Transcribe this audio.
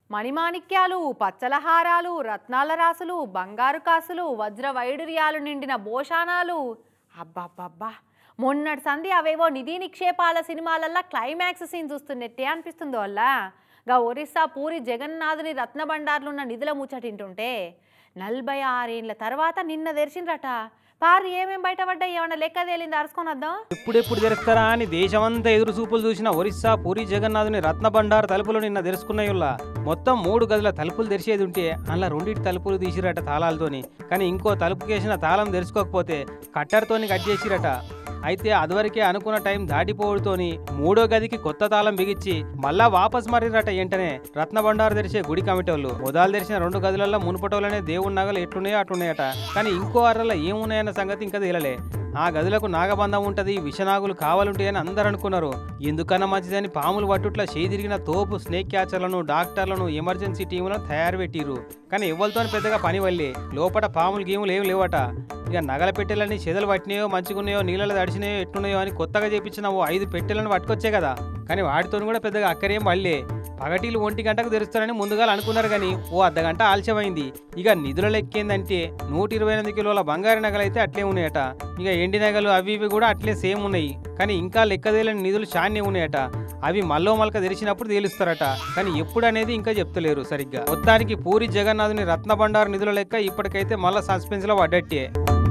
మణిమాణిక్యాలు పచ్చలహారాలు రత్నాల రాసులు బంగారు కాసులు వజ్ర వైడూర్యాలు నిండిన భోషాణాలు అబ్బబ్బబ్బా మొన్నటి సంధి అవేవో నిధి నిక్షేపాల సినిమాలల్లా క్లైమాక్స్ సీన్ చూస్తున్నట్టే అనిపిస్తుందో వల్ల గా ఒరిస్సా పూరి జగన్నాథుని రత్నభండార్లున్న నిధుల ముచ్చటింటుంటే నలభై ఆరేండ్ల తర్వాత నిన్న తెరిచిండ్రట పారి ఏమేం బయటపడ్డాయి ఏమన్నా లెక్క తేలింది అరుచుకొని వద్దాం ఎప్పుడెప్పుడు తెరుస్తారా అని దేశమంతా ఎదురు చూపులు చూసిన ఒరిస్సా పూరి జగన్నాథుని రత్న బండారు తలుపులు నిన్న తెరుచుకున్నాయుల్లా మొత్తం మూడు గదుల తలుపులు తెరిచేది ఉంటే అందులో రెండింటి తలుపులు తీసిరట తాళాలతోని కానీ ఇంకో తలుపుకేసిన తాళం తెరుచుకోకపోతే కట్టర్తోని కట్ చేసిరట అయితే అదివరకే అనుకున్న టైం దాటిపోవడంతోని మూడో గదికి కొత్త తాళం బిగించి మళ్ళా వాపస్ మరిరట వెంటనే రత్న బండారు తెరిచే గుడి కమిటోళ్ళు మొదలు తెరిచిన రెండు గదులలో మునుపటోళ్ళనే దేవుడి నగలు ఎట్లున్నాయో అట్లున్నాయట కానీ ఇంకో అర్రలో ఏమున్నాయన్న సంగతి ఇంకా తేలలే ఆ గదులకు నాగబంధం ఉంటది విషనాగులు కావాలుంటాయని అందరు అనుకున్నారు ఎందుకన్నా మంచిదని పాములు పట్టుట్ల చేయి తిరిగిన తోపు స్నేక్ క్యాచర్లను డాక్టర్లను ఎమర్జెన్సీ టీములను తయారు పెట్టిరు కానీ ఎవరితో పెద్దగా పని వల్లే లోపల పాములు గీములు ఏం లేవట ఇక నగల పెట్టెలన్నీ చెదలు పట్టినాయో మంచిగున్నాయో నీళ్ళలో తడిచినాయో ఎట్టున్నాయో అని కొత్తగా చేపించిన ఓ ఐదు పెట్టెలను పట్టుకొచ్చే కదా కానీ వాటితో కూడా పెద్దగా అక్కరేం పడలే పగటీలు ఒంటి గంటకు తెరుస్తారని ముందుగా అనుకున్నారు కానీ ఓ అర్ధగంట ఆలస్యమైంది ఇక నిధుల లెక్కేందంటే నూట ఇరవై ఎనిమిది కిలోల బంగారు నగలు అయితే అట్లే ఉన్నాయట ఇక ఎండి నగలు అవి ఇవి కూడా అట్లే సేమ్ ఉన్నాయి కానీ ఇంకా లెక్కదేలని నిధులు చాన్నే ఉన్నాయట అవి మల్లో మలక తెరిచినప్పుడు తేలుస్తారట కానీ ఎప్పుడు అనేది ఇంకా చెప్తలేరు సరిగ్గా మొత్తానికి పూరి జగన్నాథుని రత్న బండారు నిధుల లెక్క ఇప్పటికైతే మళ్ళా సస్పెన్స్ లో పడ్డట్టే